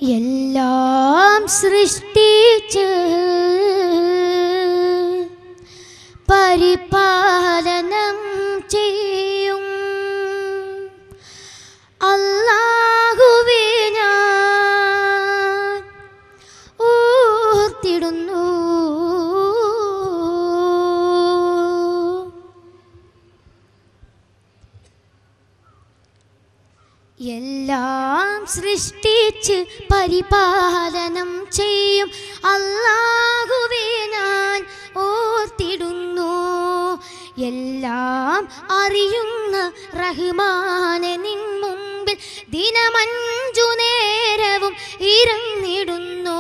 എല്ലാം സൃഷ്ടിച്ച് പരിപാലനം ചെയ്യും അല്ലാഹുവേ ഞാൻ ഓർത്തിടുന്നു എല്ലാം സൃഷ്ടിച്ച് പരിപാലനം ചെയ്യും അല്ലാഹുവേ ഞാൻ ഓർത്തിടുന്നു എല്ലാം അറിയുന്ന റഹ്മാനെ നിൻ മുമ്പിൽ ദിനമഞ്ചു നേരവും ഇരുന്നിടുന്നു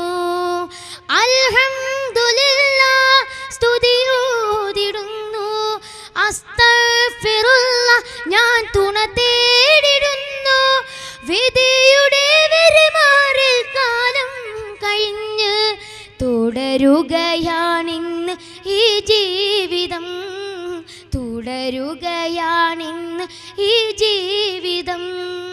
അൽഹംദുലില്ലാ സ്തുതിയോതിടുന്നു അസ്തഗ്ഫിറുള്ള ഞാൻ തുണ തേടിടുന്നു വിധിയുടെ വെറിമാറിൽ കാലം കഴിഞ്ഞ് തുടരുകയാണിന്ന് ഈ ജീവിതം തുടരുകയാണിന്ന് ഈ ജീവിതം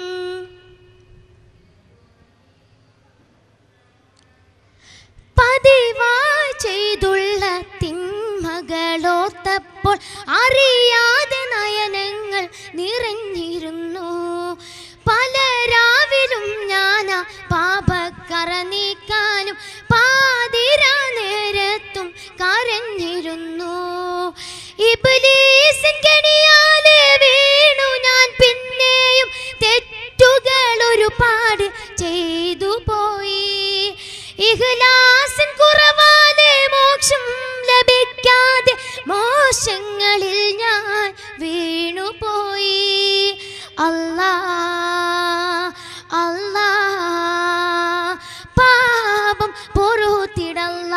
പതിവായി ചെയ്തുള്ള തിന്മകളോർത്തപ്പോൾ അറിയാതെ നയനങ്ങൾ നിറഞ്ഞിരുന്നു പല രാവിലും ഞാൻ പാപക്കറ നീക്കാനും പാതിര നേരത്തും കരഞ്ഞിരുന്നു ഇബ്ലീസിൻ കെണിയാലെ വീണു ഞാൻ പിന്നെയും തെറ്റുകൾ ഒരുപാട് ചെയ്തു പോയി ഇഹ്ലാസിൻ കുറവാലെ മോക്ഷം ലഭിക്കാതെ മോശങ്ങളിൽ ഞാൻ വീണുപോയി അല്ലാ അല്ലാ പാപം പൊറുത്തിടല്ല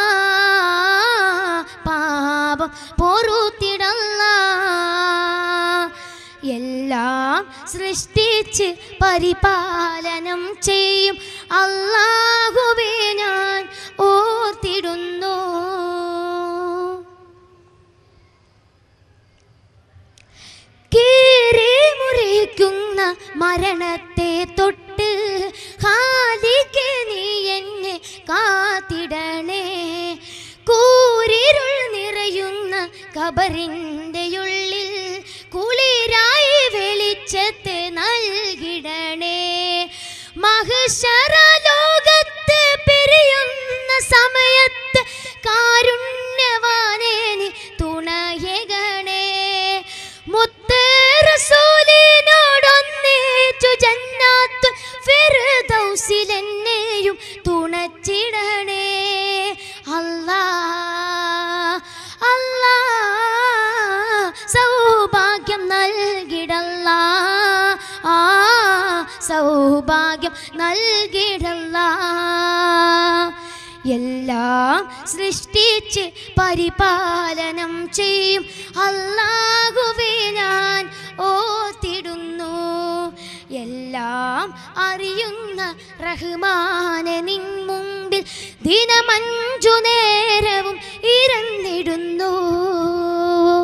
പാപം പൊറുത്തിടല്ല എല്ലാം സൃഷ്ടിച്ച് പരിപാലനം ചെയ്യും അല്ലാഹുവേ ഞാൻ ഓർത്തിടുന്നു കീറി മുറിക്കുന്ന മരണത്തെ തൊട്ട് ഹാലിക്ക് നീ എന്നെ കാത്തിടണേ കൂരിരുൾ നിറയുന്ന കബറിൻ്റെ ഉള്ളിൽ കുളിരായി വെളിച്ചത്തെ നൽകിടണേ മഹശറ ലോകത്ത് പിരിയുന്ന സമയത്ത് കാരുണ്യവാനേ നീ തുണയകണേ മുത്ത് റസൂലിനോടൊന്നിച്ചു ജന്നാത്ത് ഫിർദൗസിലെന്നെയും തുണച്ചിടണേ അല്ലാ അല്ലാ സൗഭാഗ്യം നൽകിടല്ല ആ സൗഭാഗ്യം നൽകിടല്ല എല്ലാം സൃഷ്ടിച്ച് പരിപാലനം ചെയ്യും അല്ലാഹുവേ ഞാൻ ഓർത്തിടുന്നു എല്ലാം അറിയുന്ന റഹ്മാനെ നിൻ മുമ്പിൽ ദിനമഞ്ചു നേരവും ഇരന്നിടുന്നു